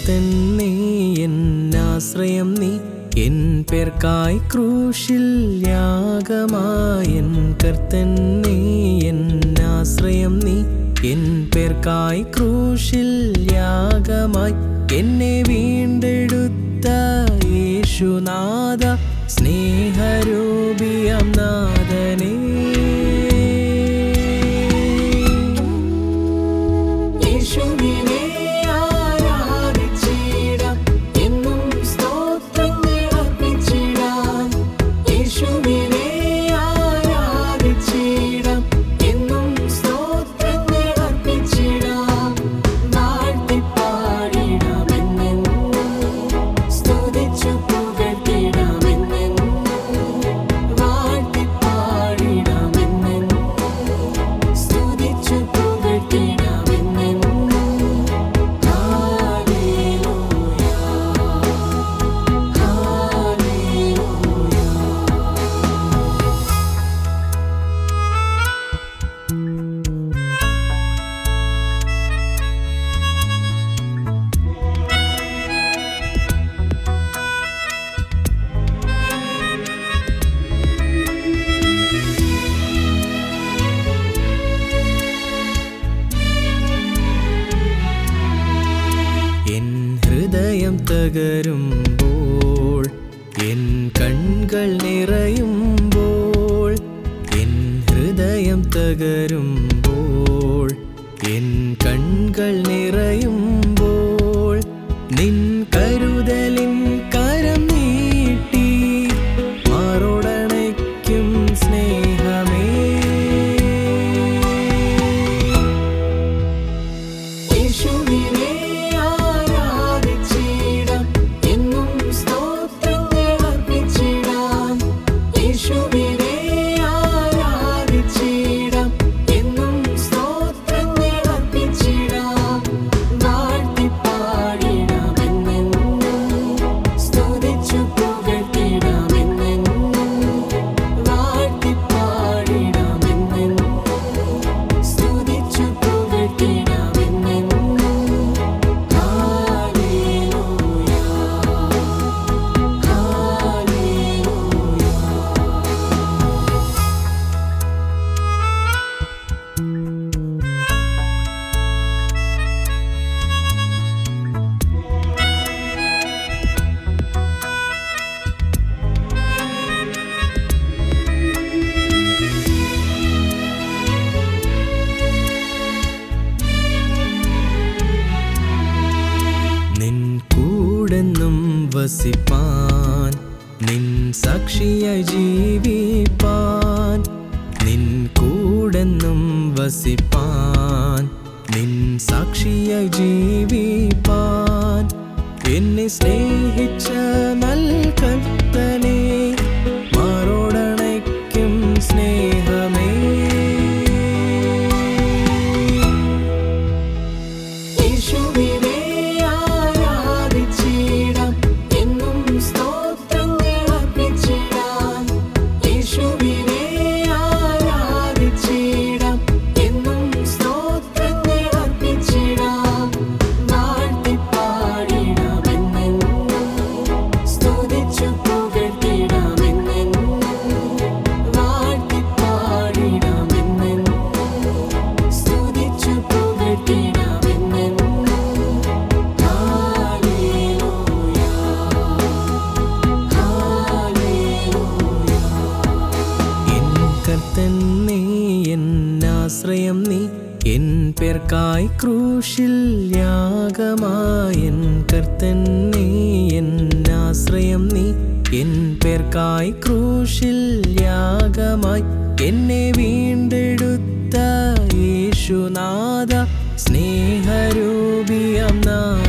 കർത്തൻ നീ എന്നാശ്രയം നീ എൻ പേർക്കായി ക്രൂശിൽ യാഗമായൻ കർത്തൻ നീ എന്നാശ്രയം നീ എൻ പേർക്കായി ക്രൂശിൽ യാഗമായി എന്നെ വീണ്ടെടുത്ത യേശുനാഥ സ്നേഹരൂപിയം നാഥനേ യേശുവിനെ ആരാധിച്ചിടാം എന്നും സ്തോത്രങ്ങൾ അർപ്പിച്ചിടാം യേശുവിനെ ആരാധിച്ചിടാം എന്നും സ്തോത്രങ്ങൾ അർപ്പിച്ചിടാം വാഴ്ത്തി പാടിടാമെന്നെന്നും സ്തുതിച്ചു പുകഴ്ത്തിടാമെന്നെന്നും വാഴ്ത്തി പാടിടാമെന്നെന്നും സ്തുതിച്ചു പുകഴ്ത്തിടാമെന്നെന്നും ഹല്ലേലൂയ ഹല്ലേലൂയ എൻ ഹൃദയം തകരുമ്പോൾ എൻ കൺകൾ നിറയുമ്പോൾ എൻ ഹൃദയം തകരുമ്പോൾ എൻ കൺകൾ നിറയുമ്പോൾ നിൻ കരുതലിൻ കരം നീട്ടി മാറോടണയ്ക്കും സ്നേഹമേ യേശുവിനെ ആരാധിച്ചിടാം എന്നും സ്തോത്രങ്ങൾ അർപ്പിച്ചിടാം യേശുവിനെ ആരാധിച്ചിടാം എന്നും സ്തോത്രങ്ങൾ അർപ്പിച്ചിടാം വാഴ്ത്തി പാടിടാമെന്നെന്നും സ്തുതിച്ചു പുകഴ്ത്തിടാമെന്നെന്നും വാഴ്ത്തി പാടിടാമെന്നെന്നും സ്തുതിച്ചു പുകഴ്ത്തിടാമെന്നെന്നും ഹല്ലേലൂയ ഹല്ലേലൂയ നിൻ കൂടെന്നും വസിപ്പാൻ നിൻ സാക്ഷിയായി ജീവിപ്പാൻ നിൻ കൂടെന്നും വസിപ്പാൻ നിൻ സാക്ഷിയായി ജീവിപ്പാൻ എന്നെ സ്നേഹിച്ച നൽ കർത്തനെ മാറോടണയ്ക്കും സ്നേഹമേ യേശുവിനെ ആരാധിച്ചിടാം എന്നും സ്തോത്രങ്ങൾ അർപ്പിച്ചിടാം യേശുവിനെ ആരാധിച്ചിടാം എന്നും സ്തോത്രങ്ങൾ അർപ്പിച്ചിടാം വാഴ്ത്തി പാടിടാമെന്നെന്നും സ്തുതിച്ചു പുകഴ്ത്തിടാമെന്നെന്നും വാഴ്ത്തി പാടിടാമെന്നെന്നും സ്തുതിച്ചു പുകഴ്ത്തിടാമെന്നെന്നും ഹല്ലേലൂയ ഹല്ലേലൂയ എൻ കർത്തൻ നീ എന്നാശ്രയം നീ എൻ പേർക്കായി ക്രൂശിൽ യാഗമായൻ കർത്തൻ നീ എന്നാശ്രയം നീ എൻ പേർക്കായി ക്രൂശിൽ യാഗമായി എന്നെ വീണ്ടെടുത്ത യേശുനാഥ സ്നേഹരൂപിയം നാഥ